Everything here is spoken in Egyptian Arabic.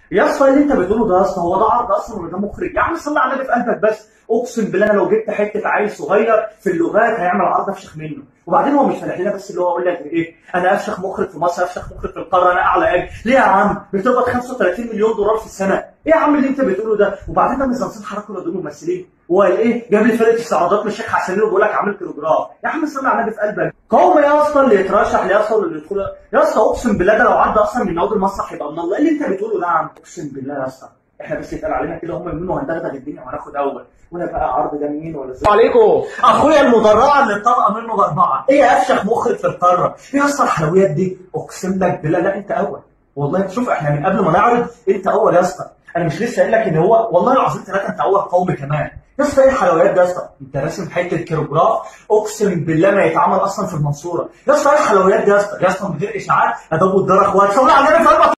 يا اسطى اللي انت بتقوله ده يا اسطى هو ده عرض اصلا ولا ده مخرج يا عم صلي على النبي في قلبك بس اقسم بالله انا لو جبت حته عيل صغير في اللغات هيعمل عرض افشخ منه وبعدين هو مش فالح لنا بس اللي هو يقول لك ايه انا افشخ مخرج في مصر افشخ مخرج في القاره انا اعلى اجر ليه يا عم بتقبض 35 مليون دولار في السنه ايه يا عم اللي انت بتقوله ده وبعدين ده مش تمثيل حركه ولا دول ممثلين هو قال ايه جاب لي فرقه استعراضات من الشيخ حسنين وبيقول لك عامل كيلوجرام يا عم صلي على النبي في قلبك قوم يا اسطى اللي يترشح يا اسطى واللي يدخل يا اسطى اقسم بالله ده لو عدى اصلا من نواد المسرح يبقى من الله ايه اللي انت بتقوله ده يا عم اقسم بالله يا اسطى احنا بس يتقال علينا كده هم يمين وهندغدغ الدنيا وهناخد اول ولا بقى عرض ده مين ولا ازاي عليكم اخويا المدرعه اللي طبقه منه باربعه ايه افشخ مخرج في القاره ايه يا اسطى الحلويات دي اقسم لك بالله لا انت اول والله شوف احنا من قبل ما نعرض انت اول يا اسطى انا مش لسه قايل لك ان هو والله العظيم ثلاثه انت اول قومي كمان يا اسطى ايه الحلويات ده يا اسطى انت راسم حته كيلوجراف اقسم بالله ما يتعمل اصلا في المنصوره يا اسطى ايه الحلويات ده يا اسطى يا اسطى من غير اشاعات ادوب الدار اخوات صلي على النبي في قلبك